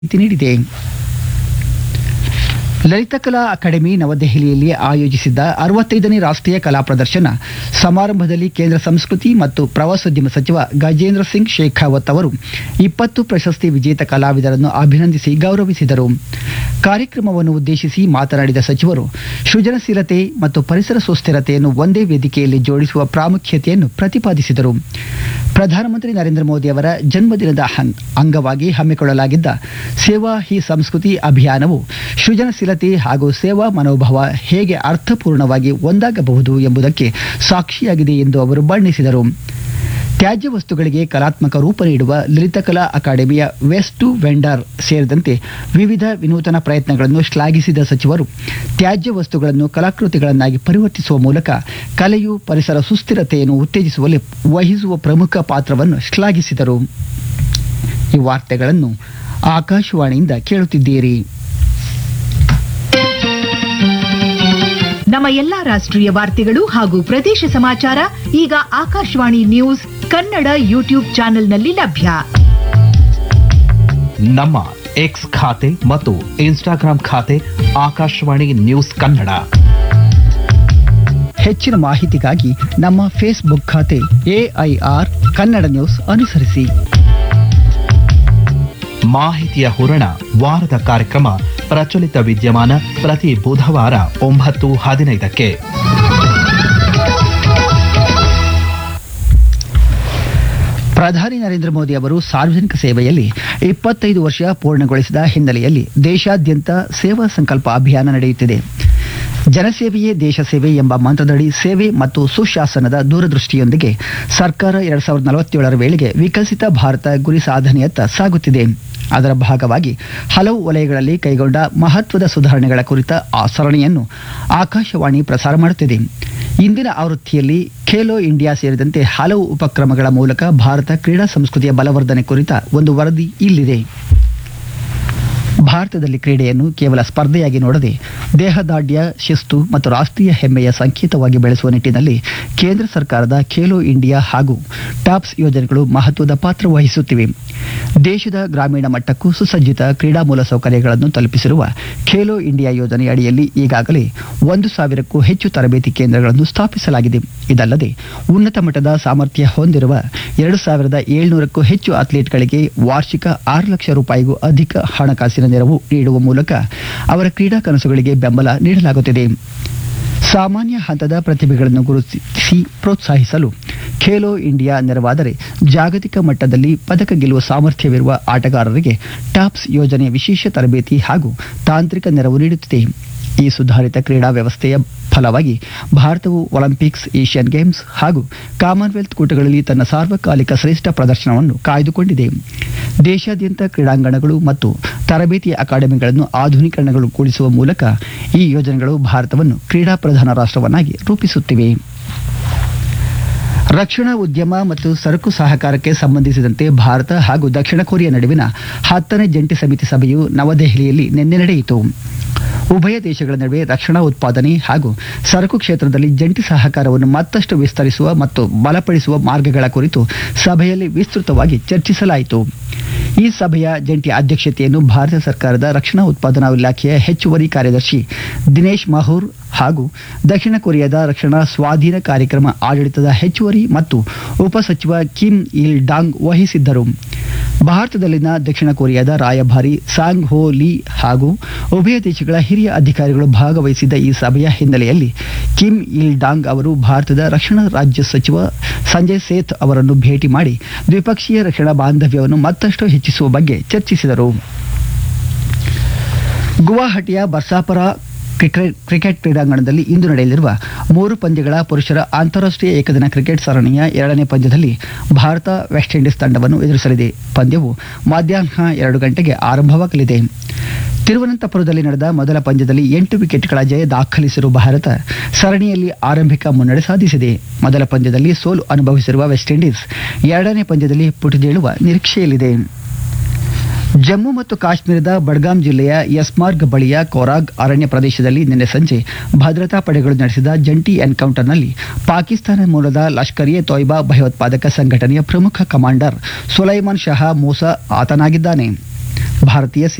ಮಾಹಿತಿ ನೀಡಿದೆ ಲಲಿತಕಲಾ ಅಕಾಡೆಮಿ ನವದೆಹಲಿಯಲ್ಲಿ ಆಯೋಜಿಸಿದ್ದ ಅರವತ್ತೈದನೇ ರಾಷ್ಟ್ರೀಯ ಕಲಾ ಪ್ರದರ್ಶನ ಸಮಾರಂಭದಲ್ಲಿ ಕೇಂದ್ರ ಸಂಸ್ಕೃತಿ ಮತ್ತು ಪ್ರವಾಸೋದ್ಯಮ ಸಚಿವ ಗಜೇಂದ್ರ ಸಿಂಗ್ ಶೇಖಾವತ್ ಅವರು ಇಪ್ಪತ್ತು ಪ್ರಶಸ್ತಿ ವಿಜೇತ ಕಲಾವಿದರನ್ನು ಅಭಿನಂದಿಸಿ ಗೌರವಿಸಿದರು ಕಾರ್ಯಕ್ರಮವನ್ನು ಉದ್ದೇಶಿಸಿ ಮಾತನಾಡಿದ ಸಚಿವರು ಸೃಜನಶೀಲತೆ ಮತ್ತು ಪರಿಸರ ಸುಸ್ಥಿರತೆಯನ್ನು ಒಂದೇ ವೇದಿಕೆಯಲ್ಲಿ ಜೋಡಿಸುವ ಪ್ರಾಮುಖ್ಯತೆಯನ್ನು ಪ್ರತಿಪಾದಿಸಿದರು ಪ್ರಧಾನಮಂತ್ರಿ ನರೇಂದ್ರ ಮೋದಿ ಅವರ ಜನ್ಮದಿನದ ಹಂ- ಅಂಗವಾಗಿ ಹಮ್ಮಿಕೊಳ್ಳಲಾಗಿದ್ದ ಸೇವಾ ಹಿ ಸಂಸ್ಕೃತಿ ಅಭಿಯಾನವು ಸೃಜನಶೀಲತೆ ಹಾಗೂ ಸೇವಾ ಮನೋಭಾವ ಹೇಗೆ ಅರ್ಥಪೂರ್ಣವಾಗಿ ಒಂದಾಗಬಹುದು ಎಂಬುದಕ್ಕೆ ಸಾಕ್ಷಿಯಾಗಿದೆ ಎಂದು ಅವರು ಬಣ್ಣಿಸಿದರು ತ್ಯಾಜ್ಯ ವಸ್ತುಗಳಿಗೆ ಕಲಾತ್ಮಕ ರೂಪ ನೀಡುವ ಲಲಿತಕಲಾ ಅಕಾಡೆಮಿಯ ವೆಸ್ಟ್ ಟು ವೆಂಡರ್ ಸೇರಿದಂತೆ ವಿವಿಧ ವಿನೂತನ ಪ್ರಯತ್ನಗಳನ್ನು ಶ್ಲಾಘಿಸಿದ ಸಚಿವರು ತ್ಯಾಜ್ಯ ವಸ್ತುಗಳನ್ನು ಕಲಾಕೃತಿಗಳನ್ನಾಗಿ ಪರಿವರ್ತಿಸುವ ಮೂಲಕ ಕಲೆಯು ಪರಿಸರ ಸುಸ್ಥಿರತೆಯನ್ನು ಉತ್ತೇಜಿಸುವಲ್ಲಿ ವಹಿಸುವ ಪ್ರಮುಖ ಪಾತ್ರವನ್ನು ಶ್ಲಾಘಿಸಿದರು ಈ ವಾರ್ತೆಗಳನ್ನು ಆಕಾಶವಾಣಿಯಿಂದ ಕೇಳುತ್ತಿದ್ದೀರಿ ನಮ್ಮ ಎಲ್ಲಾ ರಾಷ್ಟ್ರೀಯ ವಾರ್ತೆಗಳು ಹಾಗೂ ಪ್ರದೇಶ ಸಮಾಚಾರ ಈಗ ಆಕಾಶವಾಣಿ ನ್ಯೂಸ್ ಕನ್ನಡ ಯೂಟ್ಯೂಬ್ ಚಾನೆಲ್ನಲ್ಲಿ ಲಭ್ಯ ನಮ್ಮ ಎಕ್ಸ್ ಖಾತೆ ಮತ್ತು ಇನ್ಸ್ಟಾಗ್ರಾಂ ಖಾತೆ ಆಕಾಶವಾಣಿ ನ್ಯೂಸ್ ಕನ್ನಡ ಹೆಚ್ಚಿನ ಮಾಹಿತಿಗಾಗಿ ನಮ್ಮ ಫೇಸ್ಬುಕ್ ಖಾತೆ ಎಐಆರ್ ಕನ್ನಡ ನ್ಯೂಸ್ ಅನುಸರಿಸಿ ಮಾಹಿತಿಯ ಹೂರಣ ವಾರದ ಕಾರ್ಯಕ್ರಮ ಪ್ರಚಲಿತ ವಿದ್ಯಮಾನ ಪ್ರತಿ ಬುಧವಾರ ಒಂಬತ್ತು ಹದಿನೈದಕ್ಕೆ ಪ್ರಧಾನಿ ನರೇಂದ್ರ ಮೋದಿ ಅವರು ಸಾರ್ವಜನಿಕ ಸೇವೆಯಲ್ಲಿ ಇಪ್ಪತ್ತೈದು ವರ್ಷ ಪೂರ್ಣಗೊಳಿಸಿದ ಹಿನ್ನೆಲೆಯಲ್ಲಿ ದೇಶಾದ್ಯಂತ ಸೇವಾ ಸಂಕಲ್ಪ ಅಭಿಯಾನ ನಡೆಯುತ್ತಿದೆ ಜನಸೇವೆಯೇ ದೇಶ ಸೇವೆ ಎಂಬ ಮಂತ್ರದಡಿ ಸೇವೆ ಮತ್ತು ಸುಶಾಸನದ ದೂರದೃಷ್ಟಿಯೊಂದಿಗೆ ಸರ್ಕಾರ ಎರಡ್ ಸಾವಿರದ ನಲವತ್ತೇಳರ ವೇಳೆಗೆ ವಿಕಸಿತ ಭಾರತ ಗುರಿ ಸಾಧನೆಯತ್ತ ಸಾಗುತ್ತಿದೆ ಅದರ ಭಾಗವಾಗಿ ಹಲವು ವಲಯಗಳಲ್ಲಿ ಕೈಗೊಂಡ ಮಹತ್ವದ ಸುಧಾರಣೆಗಳ ಕುರಿತ ಆ ಸರಣಿಯನ್ನು ಆಕಾಶವಾಣಿ ಪ್ರಸಾರ ಮಾಡುತ್ತಿದೆ ಇಂದಿನ ಆವೃತ್ತಿಯಲ್ಲಿ ಖೇಲೋ ಇಂಡಿಯಾ ಸೇರಿದಂತೆ ಹಲವು ಉಪಕ್ರಮಗಳ ಮೂಲಕ ಭಾರತ ಕ್ರೀಡಾ ಸಂಸ್ಕೃತಿಯ ಬಲವರ್ಧನೆ ಕುರಿತ ಒಂದು ವರದಿ ಇಲ್ಲಿದೆ ಭಾರತದಲ್ಲಿ ಕ್ರೀಡೆಯನ್ನು ಕೇವಲ ಸ್ಪರ್ಧೆಯಾಗಿ ನೋಡದೆ ದೇಹದಾಢ್ಯ ಶಿಸ್ತು ಮತ್ತು ರಾಷ್ಟ್ರೀಯ ಹೆಮ್ಮೆಯ ಸಂಕೇತವಾಗಿ ಬೆಳೆಸುವ ನಿಟ್ಟಿನಲ್ಲಿ ಕೇಂದ್ರ ಸರ್ಕಾರದ ಖೇಲೋ ಇಂಡಿಯಾ ಹಾಗೂ ಟಾಪ್ಸ್ ಯೋಜನೆಗಳು ಮಹತ್ವದ ಪಾತ್ರ ವಹಿಸುತ್ತಿವೆ ದೇಶದ ಗ್ರಾಮೀಣ ಮಟ್ಟಕ್ಕೂ ಸುಸಜ್ಜಿತ ಕ್ರೀಡಾ ಮೂಲಸೌಕರ್ಯಗಳನ್ನು ತಲುಪಿಸಿರುವ ಖೇಲೋ ಇಂಡಿಯಾ ಯೋಜನೆ ಅಡಿಯಲ್ಲಿ ಈಗಾಗಲೇ ಒಂದು ಸಾವಿರಕ್ಕೂ ಹೆಚ್ಚು ತರಬೇತಿ ಕೇಂದ್ರಗಳನ್ನು ಸ್ಥಾಪಿಸಲಾಗಿದೆ ಇದಲ್ಲದೆ ಉನ್ನತ ಮಟ್ಟದ ಸಾಮರ್ಥ್ಯ ಹೊಂದಿರುವ ಎರಡು ಸಾವಿರದ ಏಳ್ನೂರಕ್ಕೂ ಹೆಚ್ಚು ಅಥ್ಲೀಟ್ಗಳಿಗೆ ವಾರ್ಷಿಕ ಆರು ಲಕ್ಷ ರೂಪಾಯಿಗೂ ಅಧಿಕ ಹಣಕಾಸಿನ ನೆರವು ನೀಡುವ ಮೂಲಕ ಅವರ ಕ್ರೀಡಾ ಕನಸುಗಳಿಗೆ ಬೆಂಬಲ ನೀಡಲಾಗುತ್ತಿದೆ ಸಾಮಾನ್ಯ ಹಂತದ ಪ್ರತಿಭೆಗಳನ್ನು ಗುರುತಿಸಿ ಪ್ರೋತ್ಸಾಹಿಸಲು ಖೇಲೋ ಇಂಡಿಯಾ ನೆರವಾದರೆ ಜಾಗತಿಕ ಮಟ್ಟದಲ್ಲಿ ಪದಕ ಗೆಲ್ಲುವ ಸಾಮರ್ಥ್ಯವಿರುವ ಆಟಗಾರರಿಗೆ ಟಾಪ್ಸ್ ಯೋಜನೆ ವಿಶೇಷ ತರಬೇತಿ ಹಾಗೂ ತಾಂತ್ರಿಕ ನೆರವು ನೀಡುತ್ತಿದೆ ಈ ಸುಧಾರಿತ ಕ್ರೀಡಾ ವ್ಯವಸ್ಥೆಯ ಫಲವಾಗಿ ಭಾರತವು ಒಲಿಂಪಿಕ್ಸ್ ಏಷ್ಯನ್ ಗೇಮ್ಸ್ ಹಾಗೂ ಕಾಮನ್ವೆಲ್ತ್ ಕೂಟಗಳಲ್ಲಿ ತನ್ನ ಸಾರ್ವಕಾಲಿಕ ಶ್ರೇಷ್ಠ ಪ್ರದರ್ಶನವನ್ನು ಕಾಯ್ದುಕೊಂಡಿದೆ ದೇಶಾದ್ಯಂತ ಕ್ರೀಡಾಂಗಣಗಳು ಮತ್ತು ತರಬೇತಿ ಅಕಾಡೆಮಿಗಳನ್ನು ಆಧುನೀಕರಣಗೊಳಿಸುವ ಮೂಲಕ ಈ ಯೋಜನೆಗಳು ಭಾರತವನ್ನು ಕ್ರೀಡಾ ಪ್ರಧಾನ ರಾಷ್ಟ್ರವನ್ನಾಗಿ ರೂಪಿಸುತ್ತಿವೆ ರಕ್ಷಣಾ ಉದ್ಯಮ ಮತ್ತು ಸರಕು ಸಹಕಾರಕ್ಕೆ ಸಂಬಂಧಿಸಿದಂತೆ ಭಾರತ ಹಾಗೂ ದಕ್ಷಿಣ ಕೊರಿಯಾ ನಡುವಿನ ಹತ್ತನೇ ಜಂಟಿ ಸಮಿತಿ ಸಭೆಯು ನವದೆಹಲಿಯಲ್ಲಿ ನಿನ್ನೆ ನಡೆಯಿತು ಉಭಯ ದೇಶಗಳ ನಡುವೆ ರಕ್ಷಣಾ ಉತ್ಪಾದನೆ ಹಾಗೂ ಸರಕು ಕ್ಷೇತ್ರದಲ್ಲಿ ಜಂಟಿ ಸಹಕಾರವನ್ನು ಮತ್ತಷ್ಟು ವಿಸ್ತರಿಸುವ ಮತ್ತು ಬಲಪಡಿಸುವ ಮಾರ್ಗಗಳ ಕುರಿತು ಸಭೆಯಲ್ಲಿ ವಿಸ್ತೃತವಾಗಿ ಚರ್ಚಿಸಲಾಯಿತು ಈ ಸಭೆಯ ಜಂಟಿ ಅಧ್ಯಕ್ಷತೆಯನ್ನು ಭಾರತ ಸರ್ಕಾರದ ರಕ್ಷಣಾ ಉತ್ಪಾದನಾ ಇಲಾಖೆಯ ಹೆಚ್ಚುವರಿ ಕಾರ್ಯದರ್ಶಿ ದಿನೇಶ್ ಮಹೂರ್ ಹಾಗೂ ದಕ್ಷಿಣ ಕೊರಿಯಾದ ರಕ್ಷಣಾ ಸ್ವಾಧೀನ ಕಾರ್ಯಕ್ರಮ ಆಡಳಿತದ ಹೆಚ್ಚುವರಿ ಮತ್ತು ಉಪಸಚಿವ ಕಿಮ್ ಇಲ್ ಡಾಂಗ್ ವಹಿಸಿದ್ದರು ಭಾರತದಲ್ಲಿನ ದಕ್ಷಿಣ ಕೊರಿಯಾದ ರಾಯಭಾರಿ ಸಾಂಗ್ ಹೋ ಲೀ ಹಾಗೂ ಉಭಯ ದೇಶಗಳ ಹಿರಿಯ ಅಧಿಕಾರಿಗಳು ಭಾಗವಹಿಸಿದ್ದ ಈ ಸಭೆಯ ಹಿನ್ನೆಲೆಯಲ್ಲಿ ಕಿಮ್ ಇಲ್ ಡಾಂಗ್ ಅವರು ಭಾರತದ ರಕ್ಷಣಾ ರಾಜ್ಯ ಸಚಿವ ಸಂಜಯ್ ಸೇಥ್ ಅವರನ್ನು ಭೇಟಿ ಮಾಡಿ ದ್ವಿಪಕ್ಷೀಯ ರಕ್ಷಣಾ ಬಾಂಧವ್ಯವನ್ನು ಮತ್ತಷ್ಟು ಹೆಚ್ಚಿಸುವ ಬಗ್ಗೆ ಚರ್ಚಿಸಿದರು ಗುವಾಹಟಿಯ ಬರ್ಸಾಪರ ಕ್ರಿಕೆಟ್ ಕ್ರಿಕೆಟ್ ಕ್ರೀಡಾಂಗಣದಲ್ಲಿ ಇಂದು ನಡೆಯಲಿರುವ ಮೂರು ಪಂದ್ಯಗಳ ಪುರುಷರ ಅಂತಾರಾಷ್ಟ್ರೀಯ ಏಕದಿನ ಕ್ರಿಕೆಟ್ ಸರಣಿಯ ಎರಡನೇ ಪಂದ್ಯದಲ್ಲಿ ಭಾರತ ವೆಸ್ಟ್ ಇಂಡೀಸ್ ತಂಡವನ್ನು ಎದುರಿಸಲಿದೆ ಪಂದ್ಯವು ಮಧ್ಯಾಹ್ನ ಎರಡು ಗಂಟೆಗೆ ಆರಂಭವಾಗಲಿದೆ ತಿರುವನಂತಪುರದಲ್ಲಿ ನಡೆದ ಮೊದಲ ಪಂದ್ಯದಲ್ಲಿ ಎಂಟು ವಿಕೆಟ್ಗಳ ಜಯ ದಾಖಲಿಸಿರುವ ಭಾರತ ಸರಣಿಯಲ್ಲಿ ಆರಂಭಿಕ ಮುನ್ನಡೆ ಸಾಧಿಸಿದೆ ಮೊದಲ ಪಂದ್ಯದಲ್ಲಿ ಸೋಲು ಅನುಭವಿಸಿರುವ ವೆಸ್ಟ್ ಇಂಡೀಸ್ ಎರಡನೇ ಪಂದ್ಯದಲ್ಲಿ ಪುಟಿದೇಳುವ ನಿರೀಕ್ಷೆಯಲ್ಲಿದೆ ಜಮ್ಮು ಮತ್ತು ಕಾಶ್ಮೀರದ ಬಡ್ಗಾಂ ಜಿಲ್ಲೆಯ ಯಸ್ಮಾರ್ಗ್ ಬಳಿಯ ಕೊರಾಗ್ ಅರಣ್ಯ ಪ್ರದೇಶದಲ್ಲಿ ನಿನ್ನೆ ಸಂಜೆ ಭದ್ರತಾ ಪಡೆಗಳು ನಡೆಸಿದ ಜಂಟಿ ಎನ್ಕೌಂಟರ್ನಲ್ಲಿ ಪಾಕಿಸ್ತಾನ ಮೂಲದ ಲಷ್ಕರ್ ಎ ತೊಯ್ಬಾ ಭಯೋತ್ಪಾದಕ ಸಂಘಟನೆಯ ಪ್ರಮುಖ ಕಮಾಂಡರ್ ಸುಲೈಮಾನ್ ಶಹಾ ಮೂಸಾ ಆತನಾಗಿದ್ದಾನೆ ಭಾರತೀಯ